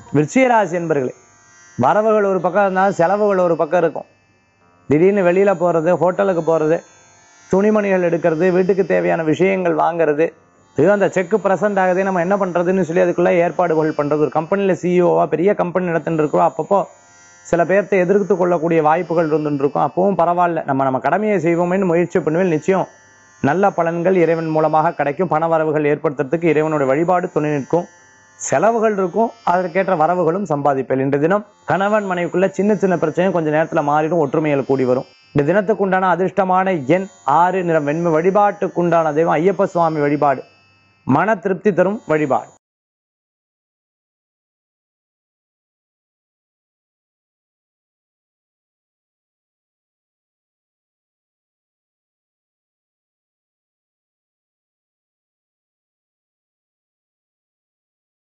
விருச்சிகராசி என்பர்களே வரவுகள் ஒரு பக்கம் இருந்தாலும் செலவுகள் ஒரு பக்கம் இருக்கும் திடீர்னு வெளியில போறது ஹோட்டலுக்கு போறது துணிமணிகள் எடுக்கிறது வீட்டுக்கு தேவையான விஷயங்கள் வாங்குறது ஐயோ அந்த செக் ப்ரெசென்ட் ஆகுதே நம்ம என்ன பண்றதுன்னு சொல்லி அதுக்குள்ள ஏற்பாடுகள் பண்றது ஒரு கம்பெனில சிஇஓவா பெரிய கம்பெனி நடத்தின்னு இருக்கோம் அப்பப்போ சில பேர்த்த எதிர்த்து கொள்ளக்கூடிய வாய்ப்புகள் இருந்துட்டு இருக்கும் அப்பவும் பரவாயில்ல நம்ம நம்ம கடமையை செய்வோமேன்னு முயற்சி பண்ணுவேன் நிச்சயம் நல்ல பலன்கள் இறைவன் மூலமாக கிடைக்கும் பண வரவுகள் ஏற்படுத்துறதுக்கு இறைவனுடைய வழிபாடு துணை நிற்கும் செலவுகள் இருக்கும் அதற்கேற்ற வரவுகளும் சம்பாதிப்பேன் இன்று தினம் கணவன் மனைவிக்குள்ள சின்ன சின்ன பிரச்சனையும் கொஞ்ச நேரத்துல மாறிடும் ஒற்றுமைகள் கூடி வரும் இந்த தினத்துக்கு உண்டான அதிர்ஷ்டமான எண் ஆறு நிறம் வெண்மை வழிபாட்டுக்குண்டான தெய்வம் ஐயப்ப சுவாமி வழிபாடு மன திருப்தி தரும் வழிபாடு